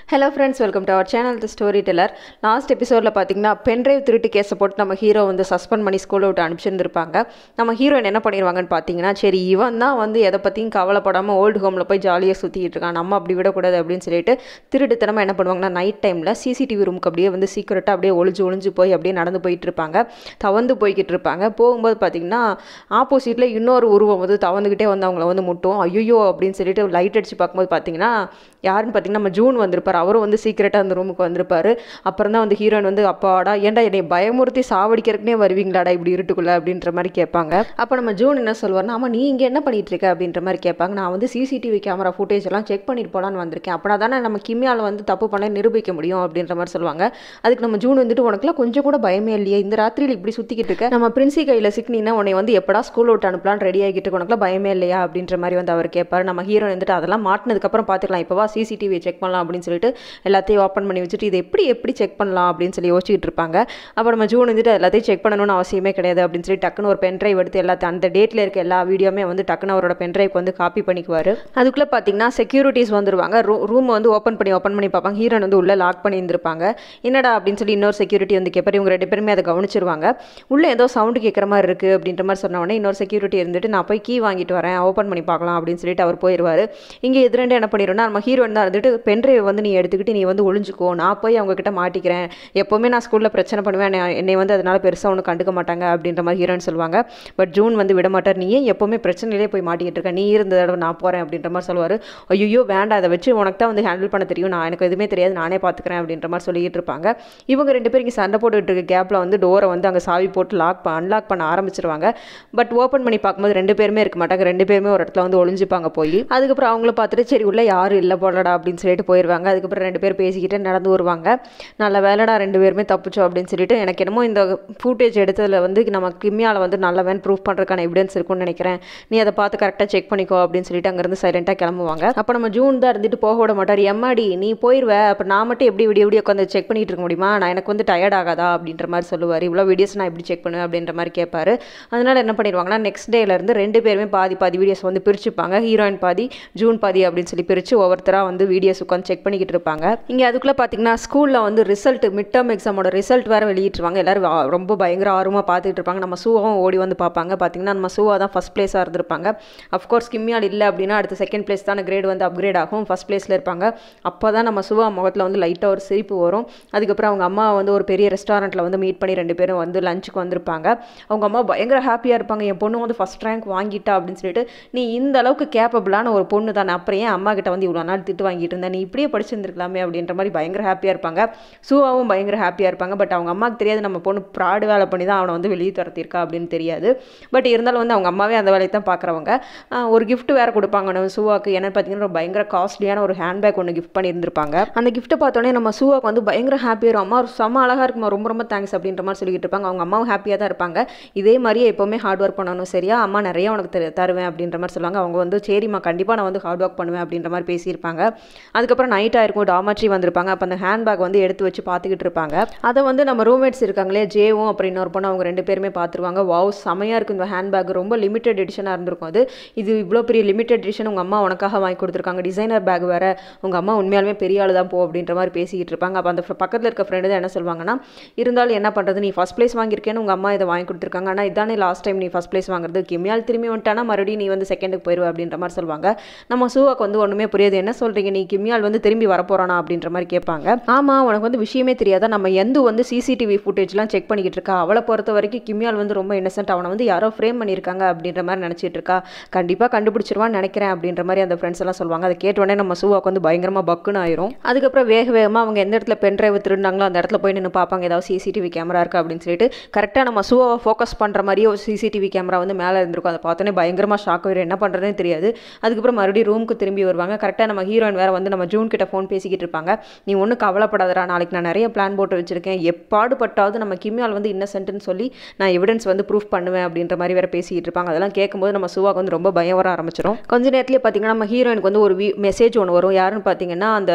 hello friends welcome to our channel the storyteller last எபிசோடில் பார்த்தீங்கன்னா pen drive திருட்டு கேஸை போட்டு நம்ம ஹீரோ வந்து சஸ்பெண்ட் பண்ணி ஸ்கூலை விட்டு அனுப்பிச்சிருந்துருப்பாங்க நம்ம ஹீரோயின் என்ன பண்ணிடுவாங்கன்னு பார்த்தீங்கன்னா சரி இவன் தான் வந்து எதை பற்றியும் கவலைப்படாமல் ஓல்டு ஹோமில் போய் ஜாலியாக சுற்றிக்கிட்டு இருக்கான் நம்ம அப்படி விடக்கூடாது அப்படின்னு சொல்லிட்டு திருட்டுத்தனமாக என்ன பண்ணுவாங்கன்னா நைட் டைமில் சிசிடிவி ரூமுக்கு அப்படியே வந்து சீக்கிரட்டாக அப்படியே ஒளிஞ்சு ஒளிஞ்சு போய் அப்படியே நடந்து போயிட்டு இருப்பாங்க தவந்து போய்கிட்டு இருப்பாங்க போகும்போது பார்த்தீங்கன்னா ஆப்போசிட்டில் இன்னொரு உருவம் வந்து தவந்துக்கிட்டே வந்து அவங்கள வந்து முட்டும் ஐயோ அப்படின்னு சொல்லிட்டு லைட் அடித்து பார்க்கும்போது பார்த்தீங்கன்னா யாருன்னு பார்த்தீங்கன்னா நம்ம ஜூன் வந்திருப்பார் அவரும் வந்து சீக்கிரட்டாக அந்த ரூமுக்கு வந்திருப்பாரு அப்புறம் தான் வந்து ஹீரோயின் வந்து அப்பாடா ஏன்டா என்னை பயமுறுத்தி சாவடிக்கிறதுக்குனே வருவீங்களாடா இப்படி இருட்டுக்குள்ள அப்படின்ற மாதிரி கேட்பாங்க அப்போ நம்ம ஜூன் என்ன சொல்வார்னா ஆமாம் நீ இங்கே என்ன பண்ணிட்டு இருக்க அப்படின்ற மாதிரி கேட்பாங்க நான் வந்து சிசிடிவி கேமரா ஃபுட்டேஜ் எல்லாம் செக் பண்ணிட்டு போலான்னு வந்திருக்கேன் அப்படின்னா தானே நம்ம கிம்மியால் வந்து தப்பு பண்ண நிரூபிக்க முடியும் அப்படின்ற மாதிரி சொல்லுவாங்க அதுக்கு நம்ம ஜூன் வந்துட்டு உனக்குலாம் கொஞ்சம் கூட பயமே இல்லையே இந்த ராத்திரியில் இப்படி சுற்றிக்கிட்டு இருக்க நம்ம பிரின்சி கையில் சிக்னினா உன்னை வந்து எப்படா ஸ்கூல் விட்டு அனுப்பலான்னு ரெடி ஆகிட்டு இருக்கு, உனக்குலாம் பயமே இல்லையா அப்படின்ற மாதிரி வந்து அவர் கேட்பார் நம்ம ஹீரோ வந்துட்டு அதெல்லாம் மாட்டினதுக்கப்புறம் பார்த்துக்கலாம் இப்போவா சிசிடிவி செக் பண்ணலாம் அப்படின்னு சொல்லிட்டு எல்லாத்தையும் ஓப்பன் பண்ணி வச்சுட்டு இது எப்படி எப்படி செக் பண்ணலாம் அப்படின்னு சொல்லி யோசிச்சுட்டு இருப்பாங்க அப்போ நம்ம ஜூன் வந்துட்டு எல்லாத்தையும் செக் பண்ணணும்னு அவசியமே கிடையாது அப்படின்னு சொல்லி டக்குன்னு ஒரு பென் ட்ரைவ் எடுத்து எல்லாத்தையும் அந்த டேட்டில் இருக்க எல்லா வீடியோமே வந்து டக்குன்னு அவரோட பென் ட்ரைவ்க்கு வந்து காப்பி பண்ணிக்குவார் அதுக்குள்ளே பார்த்தீங்கன்னா செக்யூரிட்டிஸ் வந்துருவாங்க ரூ ரூம் வந்து ஓப்பன் பண்ணி ஓப்பன் பண்ணி பார்ப்பாங்க ஹீரோன் வந்து உள்ளே லாக் பண்ணி இருந்திருப்பாங்க என்னடா அப்படின்னு சொல்லி இன்னொரு செக்யூரிட்டி வந்து கேட்பார் இவங்க ரெண்டு பேருமே அதை கவனிச்சிருவாங்க உள்ளே ஏதோ சவுண்டு கேட்குற மாதிரி இருக்குது அப்படின்ற மாதிரி சொன்ன உடனே இன்னொரு செக்யூரிட்டி இருந்துட்டு நான் போய் கீ வாங்கிட்டு வரேன் ஓப்பன் பண்ணி பார்க்கலாம் அப்படின்னு சொல்லிட்டு அவர் போயிடுவார் இங்கே எதிரெண்டு என்ன பண்ணிடுவோம்னா நம்ம ஹீரோயின் தான் இருந்துட்டு பென்ட்ரைவ் வந்து நீ எடுத்துக்கிட்டு நீ வந்து ஒளிஞ்சுக்கோ நான் போய் அவங்க கிட்ட மாட்டிக்கிறேன் எப்போவுமே நான் ஸ்கூலில் பிரச்சனை பண்ணுவேன் என்னை- என்னை வந்து அதனால பெருசாக ஒன்றும் கண்டுக்க மாட்டாங்க அப்படின்ற மாதிரி ஹீரோயின் சொல்லுவாங்க பட் ஜூன் வந்து விட மாட்டார் நீ ஏன் எப்போவுமே பிரச்சனையிலே போய் மாட்டிக்கிட்டு இருக்க நீ இருந்த தடவை நான் போகிறேன் அப்படின்ற மாதிரி சொல்லுவார் ஐயோ வேண்டாம் அதை வச்சு உனக்கு தான் வந்து ஹேண்டில் பண்ண தெரியும் நான் எனக்கு எதுவுமே தெரியாது நானே பார்த்துக்கிறேன் அப்படின்ற மாதிரி சொல்லிட்டு இருப்பாங்க இவங்க ரெண்டு பேரும் இங்கே சண்டை போட்டுட்டு இருக்க கேப்பில் வந்து டோரை வந்து அங்கே சாவி போட்டு லாக் அன்லாக் பண்ண ஆரம்பிச்சிருவாங்க பட் ஓப்பன் பண்ணி பார்க்கும்போது ரெண்டு பேருமே இருக்க மாட்டாங்க ரெண்டு பேருமே ஒரு இடத்துல வந்து ஒளிஞ்சுப்பாங்க போய் அதுக்கப்புறம் அவங்கள பார்த்துட்டு சரி உள்ள யாரும் இல்லை போலடா அப்படின்னு சொல்லிட்டு போயிடுவாங்க அதுக்கப்புறம் ரெண்டு பேர் பேசிக்கிட்டு நடந்து வருவாங்க நல்ல வேலைடா ரெண்டு பேருமே தப்பிச்சோம் அப்படின்னு சொல்லிட்டு எனக்கு என்னமோ இந்த ஃபூட்டேஜ் எடுத்ததில் வந்து நம்ம கிம்மியால் வந்து நல்லவன் ப்ரூஃப் பண்ணுறதுக்கான எவிடன்ஸ் இருக்கும்னு நினைக்கிறேன் நீ அதை பார்த்து கரெக்டாக செக் பண்ணிக்கோ அப்படின்னு சொல்லிட்டு அங்கேருந்து சைலண்ட்டாக கிளம்புவாங்க அப்போ நம்ம ஜூன் தான் இருந்துட்டு போக விட மாட்டார் எம்மாடி நீ போயிடுவ அப்போ நான் மட்டும் எப்படி விடிய விடிய உட்காந்து செக் பண்ணிட்டு இருக்க முடியுமா நான் எனக்கு வந்து டயர்ட் ஆகாதா அப்படின்ற மாதிரி சொல்லுவார் இவ்வளோ வீடியோஸ் நான் எப்படி செக் பண்ணுவேன் அப்படின்ற மாதிரி கேட்பாரு அதனால என்ன பண்ணிடுவாங்கன்னா நெக்ஸ்ட் டேலேருந்து ரெண்டு பேருமே பாதி பாதி வீடியோஸ் வந்து பிரிச்சுப்பாங்க ஹீரோயின் பாதி ஜூன் பாதி அப்படின்னு சொல்லி பிரித்து ஒவ்வொருத்தராக வந்து வீடியோஸ் உட்காந்து செக் பண்ணிக்கிட்டு இருப்பாங்க இங்கே அதுக்குள்ளே பார்த்தீங்கன்னா ஸ்கூலில் வந்து ரிசல்ட் மிட் டேர்ம் எக்ஸாமோட ரிசல்ட் வேறு வெளியிட்டுருவாங்க எல்லாரும் வா- ரொம்ப பயங்கர ஆர்வமாக பார்த்துட்டு இருப்பாங்க நம்ம சூவாவும் ஓடி வந்து பார்ப்பாங்க பார்த்தீங்கன்னா நம்ம சூவா தான் ஃபஸ்ட் பிளேஸாக இருந்திருப்பாங்க அஃப்கோர்ஸ் கிம்மியால் இல்லை அப்படின்னா அடுத்த செகண்ட் பிளேஸ் தான் கிரேட் வந்து அப்கிரேட் ஆகும் ஃபஸ்ட் பிளேஸில் இருப்பாங்க அப்போ தான் நம்ம சுவா முகத்தில் வந்து லைட்டாக ஒரு சிரிப்பு வரும் அதுக்கப்புறம் அவங்க அம்மா வந்து ஒரு பெரிய ரெஸ்டாரண்ட்டில் வந்து மீட் பண்ணி ரெண்டு பேரும் வந்து லஞ்சுக்கு வந்திருப்பாங்க அவங்க அம்மா பயங்கர ஹாப்பியாக இருப்பாங்க என் பொண்ணு வந்து ஃபஸ்ட் ரேங்க் வாங்கிட்டா அப்படின்னு சொல்லிட்டு நீ இந்த அளவுக்கு கேப்பபிளான ஒரு பொண்ணு தானே அப்புறம் ஏன் அம்மா கிட்ட வந்து இவ்வளோ நாள் திட்டு வாங்கிட்டு இருந்தேன் நீ இப்படியே படிச்சிருந்துருக்கலாமே அப்படின்ற மாதிரி பயங்கர ஹாப்பியாக இருப்பாங்க சூவாவும் பயங்கர ஹாப்பியாக இருப்பாங்க பட் அவங்க அம்மாவுக்கு தெரியாது நம்ம பொண்ணு ப்ராடு வேலை பண்ணி தான் அவனை வந்து வெளியே துரத்திருக்கா அப்படின்னு தெரியாது பட் இருந்தாலும் வந்து அவங்க அம்மாவே அந்த வேலையை தான் பார்க்குறவங்க ஒரு gift வேறு கொடுப்பாங்க நம்ம சூவாக்கு என்னன்னு பார்த்தீங்கன்னா ஒரு பயங்கர காஸ்ட்லியான ஒரு ஹேண்ட்பேக் ஒன்று கிஃப்ட் பண்ணியிருந்திருப்பாங்க அந்த கிஃப்ட்டை பார்த்தோன்னே நம்ம சூவாக்கு வந்து பயங்கர ஹாப்பியாக அம்மா ஒரு செம்ம அழகாக இருக்குமா ரொம்ப ரொம்ப தேங்க்ஸ் அப்படின்ற மாதிரி சொல்லிக்கிட்டு இருப்பாங்க அவங்க அம்மாவும் ஹாப்பியாக தான் இருப்பாங்க இதே மாதிரியே எப்போவுமே ஹார்ட் ஒர்க் பண்ணணும் சரியா அம்மா நிறைய உனக்கு தரு- தருவேன் அப்படின்ற மாதிரி சொல்லுவாங்க அவங்க வந்து சரிம்மா கண்டிப்பாக நான் வந்து ஹார்ட் ஒர்க் பண்ணுவேன் அப்படின்ற மாதிரி பேசியிருப்பாங்க அதுக்கப்புறம் நைட் ஆயிருக்கும் டாமட்ரி வந்திருப்பாங்க அப்போ அந்த ஹேண்ட்பேக் வந்து எடுத்து வச்சு பார்த்துக்கிட்டு இருப்பாங்க அதை வந்து நம்ம ரூம்மேட்ஸ் இருக்காங்களே ஜேவும் அப்புறம் இன்னொரு பொண்ணு அவங்க ரெண்டு பேருமே பார்த்துருவாங்க வாவ் செமையாக இருக்கும் இந்த ஹேண்ட்பேக் ரொம்ப லிமிடெட் எடிஷனாக இருந்திருக்கும் அது இது இவ்வளோ பெரிய லிமிடெட் எடிஷன் உங்கள் அம்மா உனக்காக வாங்கி கொடுத்துருக்காங்க டிசைனர் பேக் வேறு உங்கள் அம்மா உண்மையாலுமே பெரிய ஆள் தான் போ அப்படின்ற மாதிரி பேசிக்கிட்டு இருப்பாங்க அப்போ அந்த பக்கத்தில் இருக்க ஃப்ரெண்டு தான் என்ன சொல்லுவாங்கன்னா இருந்தாலும் என்ன பண்ணுறது நீ ஃபஸ்ட் ப்ளேஸ் வாங்கியிருக்கேன்னு உங்கள் அம்மா இதை வாங்கி கொடுத்துருக்காங்க ஆனால் இதானே லாஸ்ட் டைம் நீ ஃபஸ்ட் ப்ளேஸ் வாங்குறது கிம்மியால் திரும்பி வந்துட்டானா மறுபடியும் நீ வந்து செகண்டுக்கு போயிடுவ அப்படின்ற மாதிரி சொல்லுவாங்க நம்ம சூவாக்கு வந்து ஒன்றுமே புரியாது என்ன சொல்கிறீங்க நீ கிம்மியால் வந்து திரும்பி வரப்போறானா அப்படின்ற மாதிரி கேட்பாங்க ஆமாம் உனக்கு வந்து விஷயமே தெரியாதா நம்ம எந்த வந்து சிசிடிவி ஃபுட்டேஜ்லாம் செக் பண்ணிக்கிட்டு இருக்கா அவளை பொறுத்த வரைக்கும் கிம்மியால் வந்து ரொம்ப இன்னசென்ட் அவனை வந்து யாரோ ஃப்ரேம் பண்ணியிருக்காங்க அப்படின்ற மாதிரி நினச்சிட்டு இருக்கா கண்டிப்பாக கண்டுபிடிச்சிருவான்னு நினைக்கிறேன் அப்படின்ற மாதிரி அந்த ஃப்ரெண்ட்ஸ் எல்லாம் சொல்லுவாங்க அதை கேட்ட உடனே நம்ம சூவாக்கு வந்து பயங்கரமாக பக்குன்னு ஆயிரும் அதுக்கப்புறம் வேக வேகமாக அவங்க எந்த இடத்துல பென் டிரைவ் திருந்தாங்களோ அந்த இடத்துல போய் நின்று பார்ப்பாங்க ஏதாவது சிசிடிவி கேமரா இருக்கா அப்படின்னு சொல்லிட்டு கரெக்டாக நம்ம சூவாவை ஃபோக்கஸ் பண்ணுற மாதிரியே ஒரு சிசிடிவி கேமரா வந்து மேலே இருந்திருக்கும் அதை பார்த்தோன்னே பயங்கரமாக ஷாக் ஆயிரும் என்ன பண்ணுறதுனே தெரியாது அதுக்கப்புறம் மறுபடியும் ரூமுக்கு திரும்பி வருவாங்க கரெக்டாக நம்ம ஹீரோயின் வேறு வந்து நம்ம ஜூன் கிட்ட ஃபோன் பேசிக்கிட்டு இருப்பாங்க நீ ஒன்றும் கவலைப்படாதடா நாளைக்கு நான் நிறைய பிளான் போட்டு வச்சிருக்கேன் எப்பாடுபட்டாவது நம்ம கிம்மியால் வந்து இன்னசென்ட்னு சொல்லி நான் எவிடன்ஸ் வந்து ப்ரூஃப் பண்ணுவேன் அப்படின்ற மாதிரி வேற பேசிக்கிட்டு இருப்பாங்க அதெல்லாம் கேட்கும்போது நம்ம சுவாக்கு வந்து ரொம்ப பயம் வர ஆரம்பிச்சிடும் கொஞ்ச நேரத்துலேயே பார்த்தீங்கன்னா நம்ம ஹீரோயினுக்கு வந்து ஒரு மெசேஜ் ஒன்று வரும் யாருன்னு பார்த்தீங்கன்னா அந்த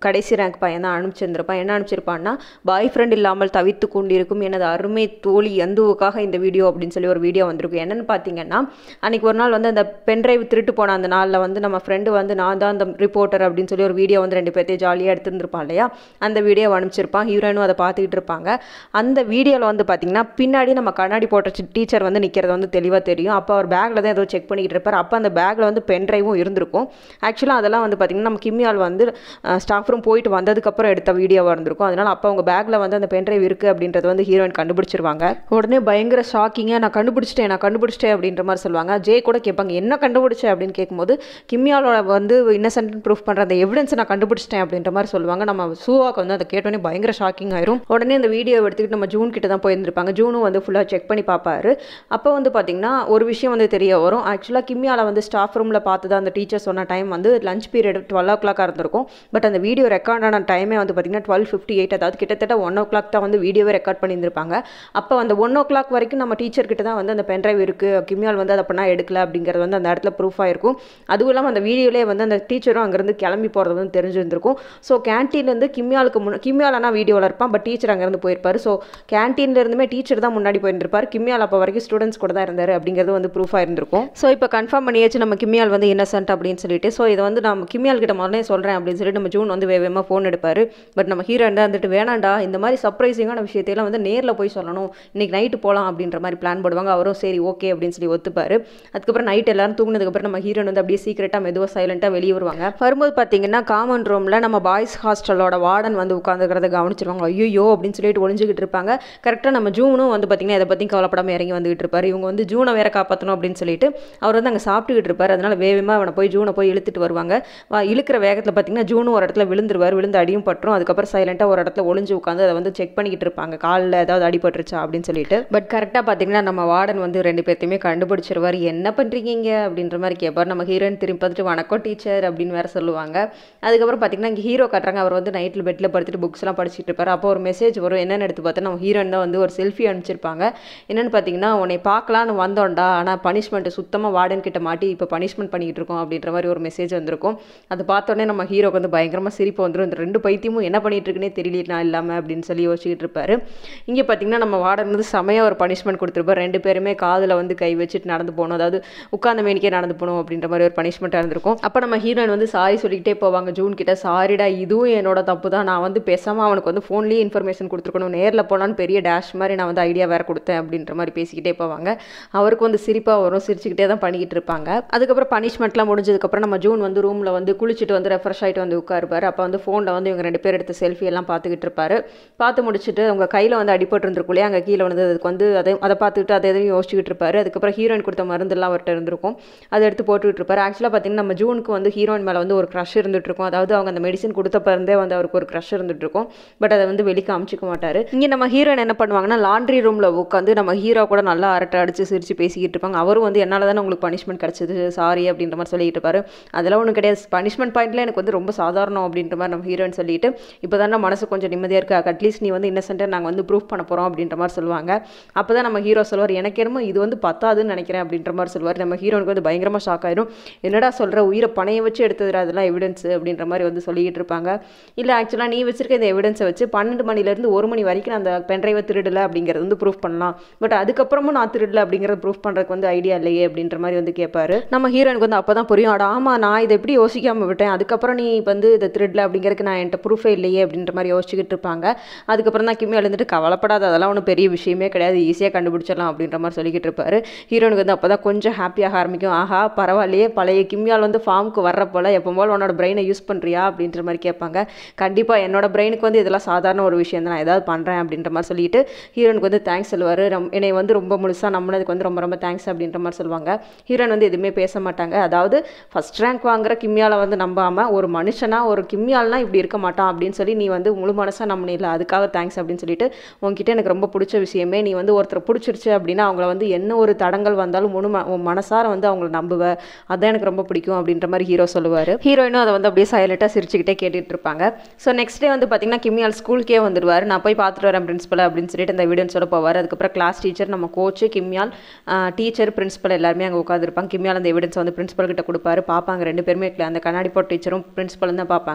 கடைசி ரேங்க் பையன் தான் அனுப்பிச்சிருந்திருப்பான் என்ன அனுப்பிச்சிருப்பான்னா பாய் ஃப்ரெண்ட் இல்லாமல் தவித்து கொண்டிருக்கும் எனது அருமை தோழி எந்துவுக்காக இந்த வீடியோ அப்படின்னு சொல்லி ஒரு வீடியோ வந்திருக்கும் என்னென்னு பார்த்தீங்கன்னா அன்றைக்கி ஒரு நாள் வந்து அந்த பென்ட்ரைவ் திருட்டு போன அந்த நாளில் வந்து நம்ம ஃப்ரெண்டு வந்து நான் தான் அந்த ரிப்போர்ட்டர் அப்படின்னு சொல்லி ஒரு வீடியோ வந்து ரெண்டு பேர்த்தையும் ஜாலியாக எடுத்துருந்துருப்பான் இல்லையா அந்த வீடியோ அனுப்பிச்சிருப்பான் ஹீரோயினும் அதை பார்த்துக்கிட்டு இருப்பாங்க அந்த வீடியோவில் வந்து பார்த்திங்கன்னா பின்னாடி நம்ம கண்ணாடி போட்ட டீச்சர் வந்து நிற்கிறது வந்து தெளிவாக தெரியும் அப்போ அவர் பேக்கில் தான் ஏதோ செக் பண்ணிக்கிட்டு இருப்பார் அப்போ அந்த பேக்கில் வந்து பென்ட்ரைவும் இருந்திருக்கும் ஆக்சுவலாக அதெல்லாம் வந்து பார்த்திங்கன்னா நம்ம கிம்மியால் வந்து ஸ்டாஃப் ரூம் போயிட்டு வந்ததுக்கப்புறம் எடுத்த வீடியோவாக இருந்திருக்கும் அதனால் அப்போ அவங்க பேக்கில் வந்து அந்த பென்ட்ரைவ் இருக்குது அப்படின்றது வந்து ஹீரோயின் கண்டுபிடிச்சிருவாங்க உடனே பயங்கர ஷாக்கிங்காக நான் கண்டுபிடிச்சிட்டேன் நான் கண்டுபிடிச்சிட்டேன் அப்படின்ற மாதிரி சொல்லுவாங்க ஜே கூட கேட்பாங்க என்ன கண்டுபிடிச்சேன் அப்படின்னு கேட்கும்போது கிம்மியாலோட வந்து இன்னசென்ட் ப்ரூஃப் பண்ணுற அந்த எவிடன்ஸை நான் கண்டுபிடிச்சிட்டேன் அப்படின்ற மாதிரி சொல்லுவாங்க நம்ம சூவாக்கு வந்து அதை கேட்டோன்னே பயங்கர ஷாக்கிங் ஆயிரும் உடனே அந்த வீடியோ எடுத்துக்கிட்டு நம்ம ஜூன் கிட்ட தான் போயிருந்திருப்பாங்க ஜூனும் வந்து ஃபுல்லாக செக் பண்ணி பார்ப்பாரு அப்போ வந்து பார்த்திங்கன்னா ஒரு விஷயம் வந்து தெரிய வரும் ஆக்சுவலாக கிம்மியால வந்து ஸ்டாஃப் ரூமில் பார்த்து அந்த டீச்சர் சொன்ன டைம் வந்து லஞ்ச் பீரியட் டுவெல் ஓ கிளாக்காக இருந்திருக்கும் பட் அந்த வீடியோ ரெக்கார்ட் ஆன டைமே வந்து பார்த்திங்கன்னா டுவெல் ஃபிஃப்டி எயிட் அதாவது கிட்டத்தட்ட ஒன் ஓ கிளாக் தான் வந்து வீடியோவே ரெக்கார்ட் பண்ணியிருந்திருப்பாங்க அப்போ அந்த ஒன் ஓ கிளாக் வரைக்கும் நம்ம டீச்சர் கிட்ட தான் வந்து அந்த பென்ட்ரைவ் இருக்குது கிம்மியால் வந்து அதை பண்ணால் எடுக்கல அப்படிங்கிறது வந்து அந்த இடத்துல ப்ரூஃப் ஆயிருக்கும் அதுவும் இல்லாமல் அந்த வீடியோலேயே வந்து அந்த டீச்சரும் அங்கேருந்து கிளம்பி போகிறது வந்து தெரிஞ்சிருந்திருக்கும் ஸோ கேன்டீன்லேருந்து கிம்மியாலுக்கு முன் கிம்மியாலனா வீடியோவில் இருப்பான் பட் டீச்சர் அங்கேருந்து போயிருப்பார் ஸோ கேன்டீன்லேருந்துமே டீச்சர் தான் முன்னாடி போயிருந்திருப்பார் கிம்மியால் அப்போ வரைக்கும் ஸ்டூடெண்ட்ஸ் கூட தான் இருந்தார் அப்படிங்கிறது வந்து ப்ரூஃபாக இருந்திருக்கும் ஸோ இப்போ கன்ஃபார்ம் பண்ணியாச்சு நம்ம கிம்மியால் வந்து இன்னசென்ட் அப்படின்னு சொல்லிட்டு ஸோ இதை வந்து நம்ம கிம்மியால் கிட்ட முதல்ல சொல்கிறேன் அப்படின்னு சொல்லிட்டு நம்ம ஜூன் வந்து வேகமாக ஃபோன் எடுப்பார் பட் நம்ம ஹீரோ தான் வந்துட்டு வேணாண்டா இந்த மாதிரி சர்ப்ரைசிங்கான விஷயத்தையெல்லாம் வந்து நேரில் போய் சொல்லணும் இன்னைக்கு நைட்டு போகலாம் அப்படின்ற மாதிரி பிளான் போடுவாங்க அவரும் சரி ஓகே அப்படின்னு சொல்லி ஒத்துப்பார் அதுக்கப்புறம் நைட் எல்லாரும் தூங்கினதுக்கப்புறம் நம்ம ஹீரோன் வந்து அப்படியே சீக்கிரட்டாக மெதுவாக சைலண்ட்டாக வெளியே வருவாங்க வரும்போது பார்த்தீங்கன்னா காமன் ரூமில் நம்ம பாய்ஸ் ஹாஸ்டலோட வார்டன் வந்து உட்காந்துக்கிறத கவனிச்சிருவாங்க ஐயோ அப்படின்னு சொல்லிட்டு ஒளிஞ்சிக்கிட்டு இருப்பாங்க கரெக்டாக நம்ம ஜூனும் வந்து பார்த்திங்கன்னா இதை பற்றி கவலைப்படாமல் இறங்கி வந்துகிட்டு இருப்பார் இவங்க வந்து ஜூனை வேற காப்பாற்றணும் அப்படின்னு சொல்லிட்டு அவர் வந்து அங்கே சாப்பிட்டுக்கிட்டு இருப்பார் அதனால் வேகமாக அவனை போய் ஜூனை போய் இழுத்துட்டு வருவாங்க வா- இழுக்கிற வேகத்தில் பார்த்தீங்கன்னா ஜூனும் ஒரு இடத்துல விழுந்துருவார் விழுந்து அடியும் பட்டுரும் அதுக்கப்புறம் சைலண்ட்டாக ஒரு இடத்துல ஒளிஞ்சு உட்காந்து அதை வந்து செக் பண்ணிக்கிட்டு இருப்பாங்க காலில் ஏதாவது அடிபட்டுருச்சா அப்படின்னு சொல்லிட்டு பட் கரெக்டாக பார்த்தீங்கன்னா நம்ம வார்டன் வந்து ரெண்டு பேர்த்தையுமே கண்டுபிடிச்சிருவார் என்ன பண்ணுறீங்க அப்படின்ற மாதிரி கேட்பார் நம்ம ஹீரோயின் திரும்பி பார்த்துட்டு வணக்கம் டீச்சர் அப்படின்னு வேற சொல்லுவாங்க அதுக்கப்புறம் பார்த்தீங்கன்னா இங்கே ஹீரோ காட்டுறாங்க அவர் வந்து நைட்டில் பெட்டில் படுத்துட்டு புக்ஸ்லாம் படிச்சுட்டு இருப்பார் அப்போ ஒரு மெசேஜ் வரும் என்னென்னு எடுத்து பார்த்தா நம்ம ஹீரோயின் தான் வந்து ஒரு செல்ஃபி அனுப்பிச்சிருப்பாங்க என்னென்னு பார்த்தீங்கன்னா உன்னை பார்க்கலான்னு வந்தோம்டா ஆனால் பனிஷ்மெண்ட் சுத்தமாக வார்டன் கிட்ட மாட்டி இப்போ பனிஷ்மெண்ட் பண்ணிக்கிட்டு இருக்கோம் அப்படின்ற மாதிரி ஒரு மெசேஜ் வந்திருக்கும் அதை பார்த்தோன்னே நம்ம ஹீரோக்கு வந்து பயங்கரமாக சிரிப்பு வந்துடும் இந்த ரெண்டு பைத்தியமும் என்ன பண்ணிட்டு இருக்குன்னே தெரியல நான் இல்லாமல் அப்படின்னு சொல்லி யோசிச்சுட்டு இருப்பாரு இங்கே பார்த்தீங்கன்னா நம்ம வார்டன் வந்து செமையாக ஒரு பனிஷ்மெண்ட் கொடுத்துருப்பார் ரெண்டு பேருமே காதில் வந்து கை வச்சுட்டு நடந்து போகணும் அதாவது உட்கார்ந்த மேனிக்கே நடந்து போகணும் அப்படின்ற மாதிரி ஒரு பனிஷ்மெண்ட்டாக இருந்திருக்கும் அப்போ நம்ம ஹீரோயின் வந்து சாரி சொல்லிக்கிட்டே போவாங்க ஜூன் கிட்ட சாரிடா இதுவும் என்னோட தப்பு தான் நான் வந்து பேசாமல் அவனுக்கு வந்து ஃபோன்லேயே இன்ஃபர்மேஷன் கொடுத்துருக்கணும் நேரில் போனான்னு பெரிய டேஷ் மாதிரி நான் வந்து ஐடியா வேறு கொடுத்தேன் அப்படின்ற மாதிரி பேசிக்கிட்டே போவாங்க அவருக்கு வந்து சிரிப்பாக வரும் சிரிச்சுக்கிட்டே தான் பண்ணிக்கிட்டு இருப்பாங்க அதுக்கப்புறம் பனிஷ்மெண்ட்லாம் முடிஞ்சதுக்கப்புறம் நம்ம ஜூன் வந்து ரூமில் வந்து குளிச்சுட்டு வந்து ரெஃப்ரெஷ் ஆகிட்டு வந்து உட்காருப்பார் அப்போ வந்து ஃபோனில் வந்து இவங்க ரெண்டு பேர் எடுத்த செல்ஃபி எல்லாம் பார்த்துக்கிட்டு இருப்பாரு பார்த்து முடிச்சுட்டு அவங்க கையில் வந்து அடிபட்டு இருந்திருக்கும் இல்லையா அங்கே கீழே வந்து அதுக்கு வந்து அதை அதை பார்த்துட்டு அதை எதையும் யோசிச்சுக்கிட்டு இருப்பாரு அதுக்கப்புறம் ஹீரோயின் கொடுத்த மருந்தெல்லாம் அவர்கிட்ட இருந்திருக்கும் அதை எடுத்து போட்டுக்கிட்டு இருப்பாரு ஆக்சுவலாக பார்த்தீங்கன்னா நம்ம ஜூனுக்கு வந்து ஹீரோயின் மேலே வந்து ஒரு க்ரஷ் இருந்துட்டு இருக்கும் அதாவது அவங்க அந்த மெடிசன் கொடுத்தப்ப இருந்தே வந்து அவருக்கு ஒரு க்ரஷ் இருந்துட்டு இருக்கும் பட் அதை வந்து வெளியே காமிச்சிக்க மாட்டாரு இங்கே நம்ம ஹீரோயின் என்ன பண்ணுவாங்கன்னா லாண்ட்ரி ரூமில் உட்காந்து நம்ம ஹீரோ கூட நல்லா அரட்டை அடிச்சு சிரிச்சு பேசிக்கிட்டு இருப்பாங்க அவரும் வந்து என்னால் தானே உங்களுக்கு பனிஷ்மெண்ட் கிடச்சிது சாரி அப்படின்ற மாதிரி சொல்லிட்டு இருப்பாரு அதெல்லாம் ஒன்றும் கிடையாது பனிஷ்மெண்ட் பாயிண்ட்ல எனக்கு வந்து ரொம்ப சாதாரணம் அப்படின்ற மாதிரி நம்ம ஹீரோயின் சொல்லிட்டு இப்போ தானே மனசு கொஞ்சம் நிம்மதியாக இருக்கு அட்லீஸ்ட் நீ வந்து இன்னசென்ட்டாக நாங்கள் வந்து ப்ரூஃப் பண்ண போகிறோம் அப்படின்ற மாதிரி சொல்லுவாங்க அப்போ தான் நம்ம ஹீரோ சொல்லுவார் எனக்கு என்னமோ இது வந்து பத்தாதுன்னு நினைக்கிறேன் அப்படின்ற மாதிரி சொல்லுவார் நம்ம ஹீரோனுக்கு வந்து பயங்கரமாக ஷாக் ஆயிடும் என்னடா சொல்கிற உயிரை பணைய வச்சு எடுத்ததுடா அதெல்லாம் எவிடன்ஸ் அப்படின்ற மாதிரி வந்து சொல்லிக்கிட்டு இருப்பாங்க இல்லை ஆக்சுவலாக நீ வச்சிருக்க இந்த எவிடன்ஸை வச்சு பன்னெண்டு மணிலேருந்து ஒரு மணி வரைக்கும் நான் அந்த பென்ட்ரைவை திருடலை அப்படிங்கிறது வந்து ப்ரூஃப் பண்ணலாம் பட் அதுக்கப்புறமும் நான் திருடல அப்படிங்கிறத ப்ரூஃப் பண்ணுறதுக்கு வந்து ஐடியா இல்லையே அப்படின்ற மாதிரி வந்து கேட்பாரு நம்ம ஹீரோனுக்கு வந்து அப்போ தான் புரியும் அட ஆமாம் நான் இதை எப்படி யோசிக்காமல் விட்டேன் அதுக்கப்புறம் நீ வந்து இதை திருடல அப்படிங்கிறதுக்கு நான் என்கிட்ட ப்ரூஃபே இல்லையே அப்படின்ற மாதிரி யோசிச்சுக்கிட்டு இருப்பாங்க அதுக்கப்புறம் தான் கிம்மி எழுந்துட்டு கவலைப்படாத அதெல்லாம் ஒன்றும் பெரிய விஷயமே கிடையாது ஈஸியாக கண்டுபிடிச்சிடலாம் அப்படின்ற மாதிரி சொல்லிக்கிட்டு இருப்பாரு ஹீரோனுக்கு வந்து அப்போ தான் கொஞ்சம் ஹாப்பியாக ஆரம்பிக்கும் ஆஹா பரவாயில்லையே பழைய கிம்மியால் வந்து ஃபார்முக்கு வர்ற போல் எப்போ போல் உன்னோட பிரெயினை யூஸ் பண்ணுறியா அப்படின்ற மாதிரி கேட்பாங்க கண்டிப்பாக என்னோட பிரெயினுக்கு வந்து இதெல்லாம் சாதாரண ஒரு விஷயம் தான் நான் ஏதாவது பண்ணுறேன் அப்படின்ற மாதிரி சொல்லிட்டு ஹீரோனுக்கு வந்து தேங்க்ஸ் சொல்லுவார் ரம் என்னை வந்து ரொம்ப முழுசாக நம்பினதுக்கு வந்து ரொம்ப ரொம்ப தேங்க்ஸ் அப்படின்ற மாதிரி சொல்லுவாங்க ஹீரோன் வந்து எதுவுமே பேச மாட்டாங்க அதாவது ஃபஸ்ட் ரேங்க் வாங்குற கிம்மியால வந்து நம்பாமல் ஒரு மனுஷனா ஒரு கிம்மியால்னா இப்படி இருக்க மாட்டான் அப்படின்னு சொல்லி நீ வந்து முழு மனசாக நம்பினில்ல அதுக்காக தேங்க்ஸ் அப்படின்னு சொல்லிட்டு உன்கிட்ட எனக்கு ரொம்ப பிடிச்ச விஷயமே நீ வந்து ஒருத்தரை பிடிச்சிருச்சு அப்படின்னா அவங்கள வந்து என்ன ஒரு தடங்கள் வந்தாலும் முழு ம- உன் மனசார வந்து அவங்கள நம்புவ அதான் எனக்கு ரொம்ப பிடிக்கும் அப்படின்ற மாதிரி ஹீரோ சொல்லுவார் ஹீரோயினும் அதை வந்து அப்படியே சைலண்ட்டாக சிரிச்சுக்கிட்டே கேட்டுட்டு இருப்பாங்க ஸோ நெக்ஸ்ட் டே வந்து பார்த்தீங்கன்னா கிம்மியால் ஸ்கூலுக்கே வந்துடுவார் நான் போய் பார்த்துட்டு வரேன் பிரின்ஸ்பல் அப்படின்னு சொல்லிட்டு அந்த வீடியோஸோட போவார் அதுக்கப்புறம் கிளாஸ் டீச்சர் நம்ம கோச்சு கிம்மியால் டீச்சர் பிரின்ஸ்பல் எல்லாருமே அங்கே உட்காந்துருப்பாங்க கிம்மியால் அந்த எவிடன்ஸ் வந்து பிரின்ஸ்பல் கிட்ட கொடுப்பாரு பார்ப்பாங்க ரெண்டு பேருமே அந்த கண்ணாடி போட்ட டீச்சரும் பிரின்ஸ்பலும் தான் பார்ப்பாங்க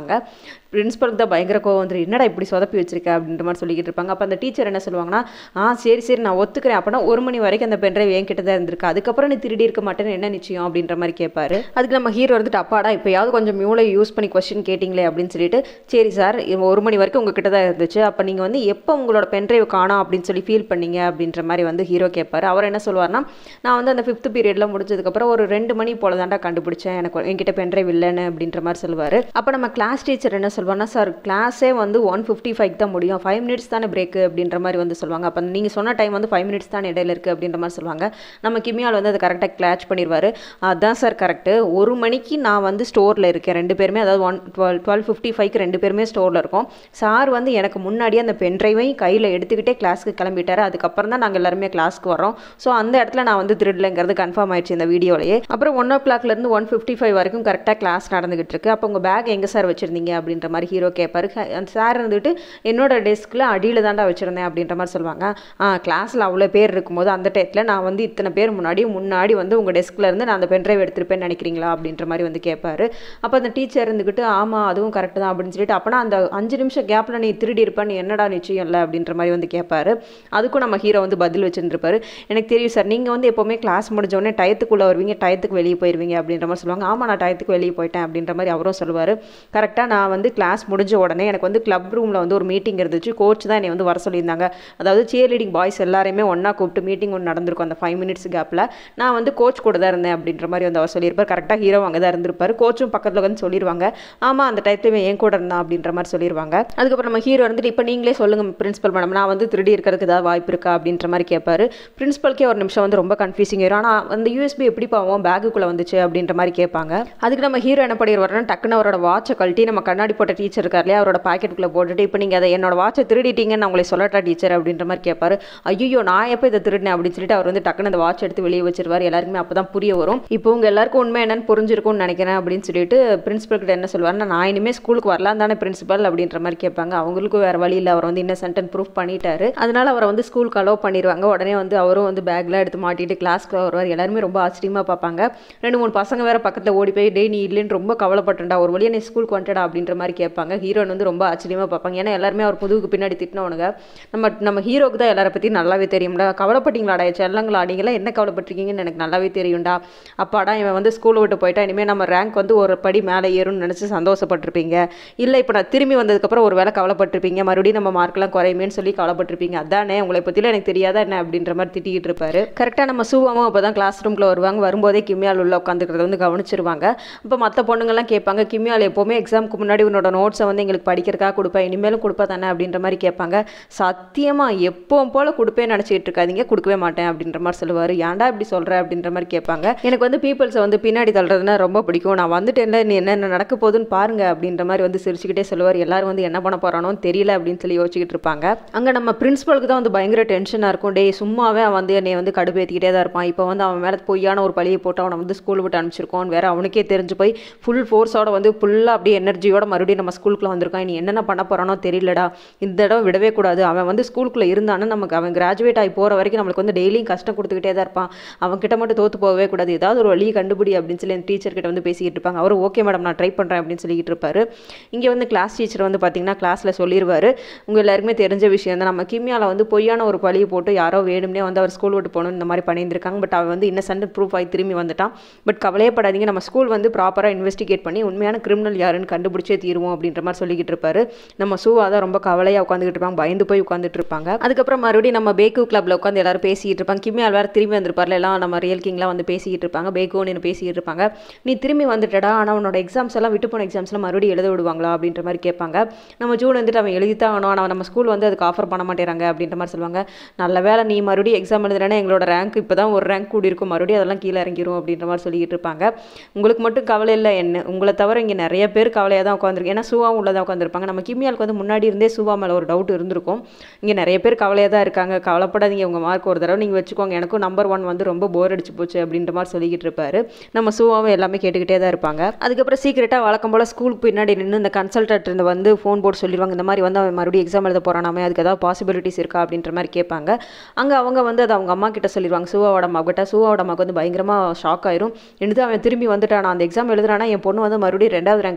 சொல்லுவாங்க பிரின்ஸ்பலுக்கு தான் பயங்கர கோவம் வந்துடும் என்னடா இப்படி சொதப்பி வச்சிருக்க அப்படின்ற மாதிரி சொல்லிக்கிட்டு இருப்பாங்க அப்போ அந்த டீச்சர் என்ன சொல்லுவாங்கன்னா ஆ சரி சரி நான் ஒத்துக்கிறேன் அப்படின்னா ஒரு மணி வரைக்கும் அந்த பென்ட்ரைவ் என்கிட்ட தான் இருந்திருக்கு அதுக்கப்புறம் நீ திருடி இருக்க மாட்டேன்னு என்ன நிச்சயம் அப்படின்ற மாதிரி கேட்பாரு அதுக்கு நம்ம ஹீரோ வந்துட்டு அப்பாடா இப்போயாவது கொஞ்சம் மியூலை யூஸ் பண்ணி கொஸ்டின் கேட்டிங்களே அப்படின்னு சொல்லிட்டு சரி சார் ஒரு மணி வரைக்கும் உங்ககிட்ட தான் இருந்துச்சு அப்போ நீங்கள் வந்து எப்போ உங்களோட பென்ட்ரைவ் காணோம் அப்படின்னு சொல்லி ஃபீல் பண்ணீங்க அப்படின்ற மாதிரி வந்து ஹீரோ கேட்பாரு அவர் என்ன சொல்லுவார்னா நான் வந்து அந்த ஃபிஃப்த் பீரியடில் முடிச்சதுக்கப்புறம் ஒரு ரெண்டு மணி போல தாண்டா கண்டுபிடிச்சேன் எனக்கு என்கிட்ட பென்ட்ரைவ் இல்லைன்னு அப்படின்ற மாதிரி சொல்லுவார் அப்போ நம்ம கிளாஸ் டீச்சர் என்ன சொல்லுவார்னா சார் கிளாஸே வந்து ஒன் ஃபிஃப்டி ஃபைவ் தான் முடியும் ஃபைவ் மினிட்ஸ் தானே பிரேக்கு அப்படின்ற மாதிரி வந்து சொல்லுவாங்க அப்போ நீங்கள் சொன்ன டைம் வந்து ஃபைவ் மினிட்ஸ் தான் இடையில இருக்குது அப்படின்ற மாதிரி சொல்லுவாங்க நம்ம கிமியால் வந்து அதை கரெக்டாக கிளாச் பண்ணிடுவார் அதான் சார் கரெக்டு ஒரு மணிக்கு நான் வந்து ஸ்டோரில் இருக்கேன் ரெண்டு பேருமே அதாவது ஒன் டுவெல் டுவெல் ஃபிஃப்டி ஃபைவ்க்கு ரெண்டு பேருமே ஸ்டோரில் இருக்கோம் சார் வந்து எனக்கு முன்னாடியே அந்த பென்ட்ரைவையும் கையில் எடுத்துக்கிட்டே கிளாஸ்க்கு கிளம்பிட்டாரு அதுக்கப்புறம் தான் நாங்கள் எல்லாருமே கிளாஸ்க்கு வரோம் ஸோ அந்த இடத்துல நான் வந்து திருடலைங்கிறது கன்ஃபார்ம் ஆயிடுச்சு இந்த வீடியோலேயே அப்புறம் ஒன் ஓ கிளாக்லேருந்து ஒன் ஃபிஃப்டி ஃபைவ் வரைக்கும் கரெக்டாக கிளாஸ் நடந்துகிட்டு இருக்கு அப்போ உங்கள் பேக் எங்கே சார் வச்சுருந்தீங்க அப்படின்ற மாதிரி ஹீரோ கேட்பாரு ஹ- அந்த சார் இருந்துட்டு என்னோட டெஸ்க்கில் அடியில் தாண்டா வச்சுருந்தேன் அப்படின்ற மாதிரி சொல்லுவாங்க ஆ கிளாஸில் அவ்வளோ பேர் இருக்கும்போது அந்த டயத்தில் நான் வந்து இத்தனை பேர் முன்னாடி முன்னாடி வந்து உங்கள் டெஸ்க்கில் இருந்து நான் அந்த பென்ட்ரைவ் எடுத்திருப்பேன்னு நினைக்கிறீங்களா அப்படின்ற மாதிரி வந்து கேட்பாரு அப்போ அந்த டீச்சர் இருந்துக்கிட்டு ஆமாம் அதுவும் கரெக்டு தான் அப்படின்னு சொல்லிட்டு அப்போனா அந்த அஞ்சு நிமிஷம் கேப்பில் நீ திருடி இருப்பேன்னு என்னடா நிச்சயம் இல்லை அப்படின்ற மாதிரி வந்து கேட்பாரு அதுக்கும் நம்ம ஹீரோ வந்து பதில் வச்சுருந்துருப்பாரு எனக்கு தெரியும் சார் நீங்கள் வந்து எப்போவுமே கிளாஸ் முடிஞ்ச உடனே டயத்துக்குள்ளே வருவீங்க டயத்துக்கு வெளியே போயிருவீங்க அப்படின்ற மாதிரி சொல்லுவாங்க ஆமாம் நான் டயத்துக்கு வெளியே போயிட்டேன் அப்படின்ற மாதிரி அவரும் சொல்லுவார் கரெக்டாக நான் வந்து கிளாஸ் முடிஞ்ச உடனே எனக்கு வந்து கிளப் ரூமில் வந்து ஒரு மீட்டிங் இருந்துச்சு கோச் தான் என்னை வந்து வர சொல்லியிருந்தாங்க அதாவது சியர் லீடிங் பாய்ஸ் எல்லாரையுமே ஒன்றா கூப்பிட்டு மீட்டிங் ஒன்று நடந்திருக்கும் அந்த ஃபைவ் மினிட்ஸ் கேப்பில் நான் வந்து கோச் கூட தான் இருந்தேன் அப்படின்ற மாதிரி வந்து அவர் சொல்லியிருப்பார் கரெக்டாக ஹீரோ அங்கே தான் இருந்திருப்பார் கோச்சும் பக்கத்தில் வந்து சொல்லிடுவாங்க ஆமாம் அந்த டயத்துல என் கூட இருந்தான் அப்படின்ற மாதிரி சொல்லிடுவாங்க அதுக்கப்புறம் நம்ம ஹீரோ வந்துட்டு இப்போ நீங்களே சொல்லுங்கள் பிரின்சிபல் மேடம் நான் வந்து திருடி இருக்கிறதுக்கு ஏதாவது வாய்ப்பு இருக்கா அப்படின்ற மாதிரி கேட்பாரு பிரின்சிபல்கே ஒரு நிமிஷம் வந்து ரொம்ப கன்ஃபியூசிங் ஆயிரும் ஆனால் அந்த யூஎஸ்பி எப்படி பாவோம் பேக்குக்குள்ளே வந்துச்சு அப்படின்ற மாதிரி கேட்பாங்க அதுக்கு நம்ம ஹீரோ என்ன பண்ணிடுவாருன்னா டக்குன்னு அவரோட வாட்சை கழட்டி நம்ம கண்ணாடி போட்ட டீச்சர் இருக்கார் இல்லையா அவரோட பாக்கெட்டுக்குள்ளே போட்டுட்டு இப்போ நீங்கள் அதை என்னோட வாட்சை திருடிட்டீங்கன்னு நான் உங்களை சொல்லட்டா டீச்சர் அப்படின்ற மாதிரி கேட்பாரு ஐயோ நான் எப்போ இதை திருடினேன் அப்படின்னு சொல்லிட்டு அவர் வந்து டக்குன்னு அந்த வாட்ச் எடுத்து வெளியே வச்சிருவார் எல்லாருக்குமே அப்போ தான் புரிய வரும் இப்போ உங்க எல்லாருக்கும் உண்மை என்னன்னு புரிஞ்சிருக்கும்னு நினைக்கிறேன் அப்படின்னு சொல்லிட்டு பிரின்சிபல் கிட்ட என்ன சொல்லுவாருன்னா நான் இனிமேல் ஸ்கூலுக்கு வரலாம் தானே பிரின்சிபல் அப்படின்ற மாதிரி கேட்பாங்க அவங்களுக்கும் வேற வழி இல்லை அவர் வந்து இன்னசென்ட்னு ப்ரூஃப் பண்ணிட்டாரு அதனால அவரை வந்து ஸ்கூலுக்கு அலோவ் பண்ணிடுவாங்க உடனே வந்து அவரும் வந்து பேக்லாம் எடுத்து மாட்டிட்டு கிளாஸ்க்கு வருவார் எல்லாருமே ரொம்ப ஆச்சரியமா பார்ப்பாங்க ரெண்டு மூணு பசங்க வேற பக்கத்தில் ஓடி போய் டே நீ இல்லைன்னு ரொம்ப கவலைப்பட்டுண்டா ஒரு வழியா நீ ஸ்கூலுக்கு வந்துட்டா அப்படின்ற மாதிரி கேட்பாங்க ஹீரோயின் வந்து ரொம்ப ஆச்சரியமா பார்ப்பாங்க ஏன்னா எல்லாருமே அவர் முதுகுக்கு பின்னாடி திட்டினவனுங்க நம்ம நம்ம ஹீரோக்கு தான் எல்லாரை பற்றி நல்லாவே தெரியும்டா கவலைப்பட்டீங்களாடா செல்லங்களா நீங்களாம் என்ன கவலைப்பட்டிருக்கீங்கன்னு எனக்கு நல்லாவே தெரியும்டா அப்பாடா இவன் வந்து ஸ்கூலை விட்டு போயிட்டா இனிமேல் நம்ம ரேங்க் வந்து ஒரு படி மேலே ஏறும்னு நினச்சி சந்தோஷப்பட்டிருப்பீங்க இல்லை இப்போ நான் திரும்பி வந்ததுக்கப்புறம் ஒரு வேளை கவலைப்பட்டிருப்பீங்க மறுபடியும் நம்ம மார்க்லாம் குறையுமேன்னு சொல்லி கவலைப்பட்டிருப்பீங்க அதானே உங்களை பற்றிலாம் எனக்கு தெரியாதா என்ன அப்படின்ற மாதிரி திட்டிக்கிட்டு இருப்பாரு கரெக்டாக நம்ம சூவாமும் அப்போ தான் கிளாஸ் ரூம்குள்ள வருவாங்க வரும்போதே கிம்யால் உள்ள உட்காந்துக்கிறத வந்து கவனிச்சிருவாங்க இப்போ மற்ற பொண்ணுங்கள்லாம் கேட்பாங்க கிம்யால் எப்போவுமே எக்ஸாமுக்கு முன்னாடி உன்னோட நோட்ஸை வந்து எங்களுக்கு படிக்கிறதுக்காக கொடுப்பேன் இனிமேலும் கொடுப்பா தானே அப்படின்ற மாதிரி கேட்பாங்க சத்தியமாக எப்பவும் போல் கொடுப்பேன்னு நினச்சிட்டு இருக்காதீங்க கொடுக்கவே மாட்டேன் அப்படின்ற மாதிரி சொல்லுவார் ஏன்டா இப்படி சொல்கிற அப்படின்ற மாதிரி கேட்பாங்க எனக்கு வந்து பீப்புள்ஸை வந்து பின்னாடி தள்ளுறதுனா ரொம்ப பிடிக்கும் நான் வந்துட்டேன்ல நீ என்னென்ன நடக்க போகுதுன்னு பாருங்க அப்படின்ற மாதிரி வந்து சிரிச்சுக்கிட்டே சொல்லுவார் எல்லாரும் வந்து என்ன பண்ண போறானோ தெரியல அப்படின்னு சொல்லி யோசிச்சுக்கிட்டு இருப்பாங்க அங்கே நம்ம பிரின்சிபலுக்கு தான் வந்து பயங்கர டென்ஷனாக இருக்கும் டேய் சும்மாவே அவன் வந்து என்னை வந்து கடுப்பேற்றிக்கிட்டே தான் இருப்பான் இப்போ வந்து அவன் மேலே பொய்யான ஒரு பழியை போட்டு அவனை வந்து ஸ்கூல் விட்டு அனுப்பிச்சிருக்கோம் வேற அவனுக்கே தெரிஞ்சு போய் ஃபுல் ஃபோர்ஸோட வந்து ஃபுல்லாக அப்படியே எனர்ஜியோட மறுபடியும் நம்ம ஸ்கூலுக்குள்ள வந்திருக்கான் நீ என்னென்ன பண்ண போறானோ தெரியலடா இந்த தடவை விடவே கூடாது அவன் வந்து ஸ்கூலுக்குள்ளே இருந்தானா நமக்கு அவன் கிராஜுவேட் ஆகி போகிற வரைக்கும் நம்மளுக்கு வந்து டெய்லியும் கஷ்டம் கொடுத்துக்கிட்டே தான் இருப்பான் அவன் கிட்ட மட்டும் தோத்து போகவே கூடாது ஏதாவது ஒரு வழியை கண்டுபிடி அப்படின்னு சொல்லி அந்த டீச்சர் கிட்ட வந்து பேசிக்கிட்டு இருப்பாங்க அவர் ஓகே மேடம் நான் ட்ரை பண்ணுறேன் அப்படின்னு சொல்லிக்கிட்டு இருப்பாரு இங்கே வந்து கிளாஸ் டீச்சர் வந்து பார்த்தீங்கன்னா கிளாஸில் சொல்லிடுவார் உங்கள் எல்லாருக்குமே தெரிஞ்ச விஷயம் தான் நம்ம கிமியாவில் வந்து பொய்யான ஒரு பழியை போட்டு யாரோ வேணும்னே வந்து அவர் ஸ்கூல் விட்டு போகணும் இந்த மாதிரி பண்ணியிருந்திருக்காங்க பட் அவன் வந்து இன்னசென்ட் ப்ரூஃப் ஆகி திரும்பி வந்துட்டான் பட் கவலையே படாதீங்க நம்ம ஸ்கூல் வந்து ப்ராப்பராக இன்வெஸ்டிகேட் பண்ணி உண்மையான கிரிமினல் யாருன்னு கண்டுபிடிச்சே தீருவோம் அப்படின்ற மாதிரி சொல்லிக்கிட்டு இருப்பாரு நம்ம சூவா தான் ரொம்ப கவலையாக உட்காந்துக்கிட்டு இருப்பாங்க பயந்து போய் உட்காந்துட்டு இருப்பாங்க அதுக்கப்புறம் மறுபடியும் நம்ம பேக்கு கிளப்ல உட்காந்து எல்லாரும் பேசிக்கிட்டு இருப்பாங்க கிமியால் வேறு திரும்பி வந்திருப்பார்ல எல்லாம் நம்ம ரியல் கிங்லாம் வந்து பேசிக்கிட்டு இருப்பாங்க பேக்கோன்னு பேசிக்கிட்டு இருப்பாங்க நீ திரும்பி வந்துட்டடா ஆனால் உன்னோட எக்ஸாம்ஸ் எல்லாம் விட்டு போன எக்ஸாம்ஸ்லாம் மறுபடியும் எழுத விடுவாங்களா அப்படின்ற மாதிரி கேட்பாங்க நம்ம ஜூன் வந்துட்டு அவன் எழுதித்தான் ஆகணும் ஆனால் நம்ம ஸ்கூல் வந்து அதுக்கு ஆஃபர் பண்ண மாட்டேறாங்க அப்படின்ற மாதிரி சொல்லுவாங்க நல்ல வேளை நீ மறுபடியும் எக்ஸாம் எழுதுனா எங்களோட ரேங்க் இப்போ தான் ஒரு ரேங்க் கூடி இருக்கும் மறுபடியும் அதெல்லாம் கீழே இறங்கிரும் அப்படின்ற மாதிரி சொல்லிக்கிட்டு இருப்பாங்க உங்களுக்கு மட்டும் கவலை இல்லை என்ன உங்களை தவிர இங்கே நிறைய பேர் கவலையாக தான் உட்காந்துருக்கு ஏன்னா சூவாவும் உள்ளதாக உட்காந்துருப்பாங்க நம்ம கிமியாளுக்கு வந்து முன்னாடி இருந்தே சூவா மேலே ஒரு டவுட் இருந்திருக்கும் இங்கே நிறைய பேர் கவலையாக தான் இருக்காங்க கவலைப்படாதீங்க உங்கள் மார்க் ஒரு தடவை நீங்கள் வச்சுக்கோங்க எனக்கும் நம்பர் ஒன் வந்து ரொம்ப போர் அடிச்சு போச்சு அப்படின்ற மாதிரி சொல்லிக்கிட்டு இருப்பாரு நம்ம சூவாவும் எல்லாமே கேட்டுக்கிட்டே தான் இருப்பாங்க அதுக்கப்புறம் சீக்கிரட்டாக வழக்கம் போல் ஸ்கூலுக்கு பின்னாடி நின்று இந்த கன்சல்டன்ட் இருந்து வந்து ஃபோன் போட்டு சொல்லிடுவாங்க இந்த மாதிரி வந்து அவன் மறுபடியும் எக்ஸாம் எழுத போகிறானாமே அதுக்கு ஏதாவது பாசிபிலிட்டிஸ் இருக்கா அப்படின்ற மாதிரி கேட்பாங்க அங்கே அவங்க வந்து அதை அவங்க அம்மா கிட்ட சொல்லிடுவாங்க சூவாவோட மகிட்ட சூவாவோட மக வந்து பயங்கரமாக ஷாக் ஆயிரும் எடுத்து அவன் திரும்பி வந்துட்டான் அந்த எக்ஸாம் எழுதுறானா என் பொண்ணு வந்து மறுபடியும் ரெண்டாவது ரேங்க் போயிடுவாள்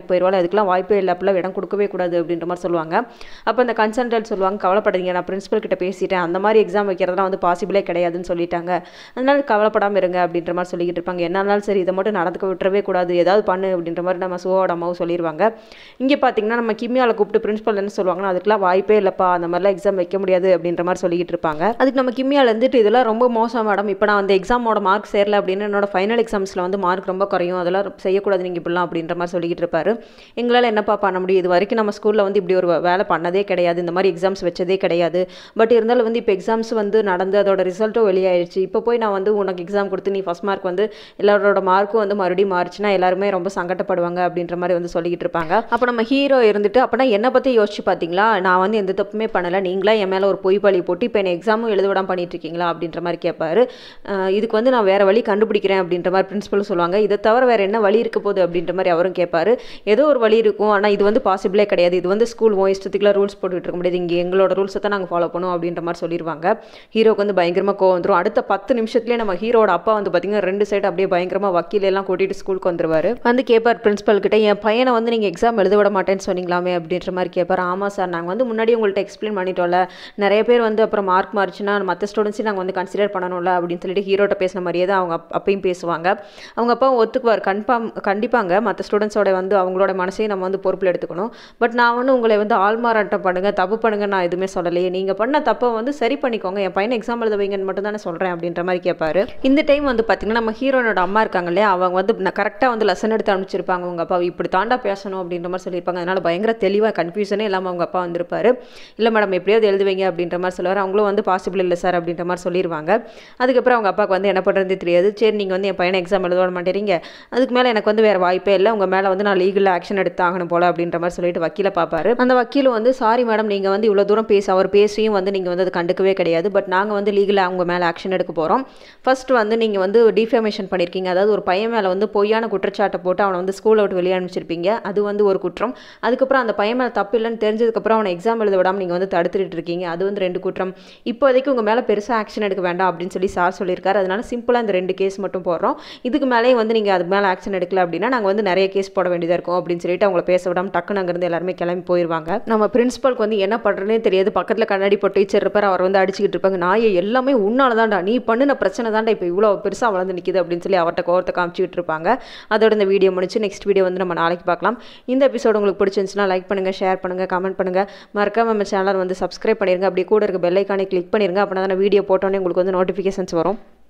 இதுக்கெல்லாம் வாய்ப்பே இல்லை அப்படிலாம் இடம் கொடுக்கவே கூடாது அப்படின்ற மாதிரி சொல்லுவாங்க அப்போ அந்த கன்சல்டன்ட் சொல்லுவாங்க கவலைப்படாதீங்க நான் பிரின்சிபல் கிட்ட பேசிட்டேன் அந்த மாதிரி எக்ஸாம் வைக்கிறதுலாம் வந்து பாசிபிளே கிடையாதுன்னு சொல்லிட்டாங்க அதனால கவலைப்படாமல் இருங்க அப்படின்ற மாதிரி சொல்லிக்கிட்டு இருப்பாங்க என்ன இருந்தாலும் சரி இதை மட்டும் நடக்க விட்டுறவே கூடாது ஏதாவது பண்ணு அப்படின்ற மாதிரி நம்ம சுவோட அம்மாவும் சொல்லிடுவாங்க இங்கே பார்த்தீங்கன்னா நம்ம கிம்மியாவில் கூப்பிட்டு பிரின்சிபல் என்ன சொல்லுவாங்கன்னா அதுக்கெல்லாம் வாய்ப்பே இல்லைப்பா அந்த மாதிரிலாம் எக்ஸாம் வைக்க முடியாது அப்படின்ற மாதிரி சொல்லிக்கிட்டு இருப்பாங்க அதுக்கு நம்ம கிம்மியால் இருந்துட்டு இதெல்லாம் ரொம்ப மோசம் மேடம் இப்போ நான் அந்த எக்ஸாமோட மார்க் சேரல அப்படின்னு என்னோட ஃபைனல் எக்ஸாம்ஸில் வந்து மார்க் ரொம்ப குறையும் அதெல்லாம் செய்யக்கூடாது நீங்கள் இப்படிலாம் அப்படின்ற மாதிரி சொல்லிக்கிட்டு இருப்பாரு எங்களால் என்னப்பா பண்ண முடியும் இது வரைக்கும் நம்ம ஸ்கூலில் வந்து இப்படி ஒரு வேலை பண்ணதே கிடையாது இந்த மாதிரி எக்ஸாம்ஸ் வச்சதே கிடையாது பட் இருந்தாலும் வந்து இப்போ எக்ஸாம்ஸ் வந்து நடந்து அதோட ரிசல்ட்டும் வெளியாயிடுச்சு இப்போ போய் நான் வந்து உனக்கு எக்ஸாம் கொடுத்து நீ ஃபஸ்ட் மார்க் வந்து எல்லாரோட மார்க்கும் வந்து மறுபடியும் மாறிச்சுன்னா எல்லாருமே ரொம்ப சங்கடப்படுவாங்க அப்படின்ற மாதிரி வந்து சொல்லிக்கிட்டு இருப்பாங்க அப்போ நம்ம ஹீரோ இருந்துட்டு அப்போனா என்னை பற்றி யோசிச்சு பார்த்தீங்களா நான் வந்து எந்த தப்புமே பண்ணலை நீங்களா என் மேலே ஒரு பொய் பழி போட்டு இப்போ என்ன எக்ஸாமும் எழுத விடாம பண்ணிட்டு இருக்கீங்களா அப்படின்ற மாதிரி கேட்பாரு அஹ் இதுக்கு வந்து நான் வேறு வழி கண்டுபிடிக்கிறேன் அப்படின்ற மாதிரி பிரின்சிபல் சொல்லுவாங்க இதை தவிர வேறு என்ன வழி இருக்க போகுது அப்படின்ற மாதிரி அவரும் கேட்பாரு ஏதோ ஒரு வழி இருக்கும் ஆனால் இது வந்து பாசிபிளே கிடையாது இது வந்து ஸ்கூல் ஓ இஷ்டத்துக்குலாம் ரூல்ஸ் போட்டுக்கிட்டு இருக்க முடியாது இங்கே எங்களோட ரூல்ஸை தான் நாங்கள் ஃபாலோ பண்ணுவோம் அப்படின்ற மாதிரி சொல்லிடுவாங்க ஹீரோக்கு வந்து பயங்கரமாக கோவம் வந்துடும் அடுத்த பத்து நிமிஷத்துலேயே நம்ம ஹீரோட அப்பா வந்து பார்த்தீங்கன்னா ரெண்டு சைடு அப்படியே பயங்கரமாக வக்கீல் எல்லாம் கூட்டிட்டு ஸ்கூலுக்கு வந்துருவாரு வந்து கேட்பார் பிரின்சிபல் கிட்ட என் பையனை வந்து நீங்கள் எக்ஸாம் எழுத விட மாட்டேன்னு சொன்னீங்களாமே அப்படின்ற மாதிரி கேட்பார் ஆமாம் சார் நாங்கள் வந்து முன்னாடி உங்கள்கிட்ட எக்ஸ்பிளைன் பண்ணிட்டோம்ல நிறைய பேர் வந்து அப்புறம் மார்க் மாறிச்சுன்னா மற்ற ஸ்டூடெண்ட்ஸையும் நாங்கள் வந்து கன்சிடர் பண்ணணும்ல அப்படின்னு சொல்லிட்டு ஹீரோட்ட பேசின மாதிரியே தான் அவங்க அப்- அப்பயும் பேசுவாங்க அவங்க அப்பா ஒத்துக்குவார் கன்ஃபார்ம் கண்டிப்பாங்க மற்ற ஸ்டூடெண்ட்ஸோட வந்து அவங்களோட மனசையும் நம்ம வந்து பொறுப்பில் எடுத்துக்கணும் பட் நான் வந்து உங்களை வந்து ஆள்மாறாட்டம் பண்ணுங்க தப்பு பண்ணுங்க நான் எதுவுமே சொல்லலையே நீங்கள் பண்ண தப்பை வந்து சரி பண்ணிக்கோங்க என் பையனை எக்ஸாம் எழுத வைங்கன்னு மட்டும் தானே சொல்கிறேன் அப்படின்ற மாதிரி கேட்பாரு இந்த டைம் வந்து பார்த்தீங்கன்னா நம்ம ஹீரோனோட அம்மா இருக்காங்க இல்லையா அவங்க வந்து கரெக்டாக வந்து லெசன் எடுத்து அனுப்பிச்சிருப்பாங்க உங்கள் அப்பா இப்படி தாண்டா பேசணும் அப்படின்ற மாதிரி சொல்லியிருப்பாங்க அதனால பயங்கர தெளிவாக கன்ஃபியூஷனே இல்லாமல் அவங்க அப்பா வந்திருப்பாரு இல்லை மேடம் எப்படியாவது எழுதுவீங்க அப்படின்ற மாதிரி சொல்லுவார் அவங்களும் வந்து பாசிபிள் இல்லை சார் அப்படின்ற மாதிரி சொல்லிடுவாங்க அதுக்கப்புறம் அவங்க அப்பாவுக்கு வந்து என்ன பண்ணுறது தெரியாது சரி நீங்கள் வந்து என் பையனை எக்ஸாம் எழுத விட மாட்டேறீங்க அதுக்கு மேலே எனக்கு வந்து வேறு வாய்ப்பே இல்லை உங்கள் மேலே வந்து நான் லீகல் ஆக்ஷன் எடுத்து ஆகணும் போல அப்படின்ற மாதிரி சொல்லிட்டு வக்கீலை பார்ப்பாரு அந்த வக்கீல் வந்து சாரி மேடம் நீங்கள் வந்து இவ்வளோ தூரம் பேச அவர் பேசியும் வந்து நீங்கள் வந்து அதை கண்டுக்கவே கிடையாது பட் நாங்கள் வந்து லீகலாக அவங்க மேலே ஆக்ஷன் எடுக்க போகிறோம் ஃபர்ஸ்ட் வந்து நீங்கள் வந்து டிஃபேமேஷன் பண்ணியிருக்கீங்க அதாவது ஒரு பையன் மேலே வந்து பொய்யான குற்றச்சாட்டை போட்டு அவனை வந்து ஸ்கூலை விட்டு வெளியே அனுப்பிச்சிருப்பீங்க அது வந்து ஒரு குற்றம் அதுக்கப்புறம் அந்த பையன் மேலே தப்பு இல்லைன்னு தெரிஞ்சதுக்கப்புறம் அவனை எக்ஸாம் எழுத விடாமல் நீங்கள் வந்து தடுத்துட்டு இருக்கீங்க அது வந்து ரெண்டு குற்றம் இப்போதைக்கு உங்கள் மேலே பெருசாக ஆக்ஷன் எடுக்க வேண்டாம் அப்படின்னு சொல்லி சார் சொல்லியிருக்காரு அதனால சிம்பிளாக இந்த ரெண்டு கேஸ் மட்டும் போடுறோம் இதுக்கு மேலேயும் வந்து நீங்கள் அது மேலே ஆக்ஷன் எடுக்கல அப்படின்னா நாங்கள் வந்து நிறைய கேஸ் போட வேண்டியதாக இருக்கும் அப்படின்னு சொல்லிட்டு அவங்கள பேச விடாமல் டக்குன்னு அங்கேருந்து எல்லாருமே கிளம்பி போயிடுவாங்க நம்ம பிரின்சிபலுக்கு வந்து என்ன பண்ணுறதுனே தெரியாது பக்கத்தில் கண்ணாடி போட்டு டீச்சர் இருப்பார் அவர் வந்து அடிச்சுக்கிட்டு இருப்பாங்க நாயை எல்லாமே உன்னால தான்டா நீ பண்ணின பிரச்சனை தான்டா இப்போ இவ்வளோ பெருசாக வளர்ந்து நிற்கிது அப்படின்னு சொல்லி அவர்கிட்ட கோவத்தை காமிச்சிக்கிட்டு இருப்பாங்க அதோட இந்த வீடியோ முடிச்சு நெக்ஸ்ட் வீடியோ வந்து நம்ம நாளைக்கு பார்க்கலாம் இந்த எபிசோடு உங்களுக்கு பிடிச்சிருந்துச்சுன்னா லைக் பண்ணுங்கள் ஷேர் பண்ணுங்கள் கமெண்ட் பண்ணுங்கள் மறக்காம நம்ம சேனல் வந்து சப்ஸ்கிரைப் பண்ணிருங்க அப்படியே கூட இருக்க பெல் ஐக்கானை கிளிக் பண்ணிருங்க அப்படின்னா தான் வீடியோ போட்டோன்னே உங்களுக்கு வந்து நோட்டிஃபிகேஷன்ஸ் வரும்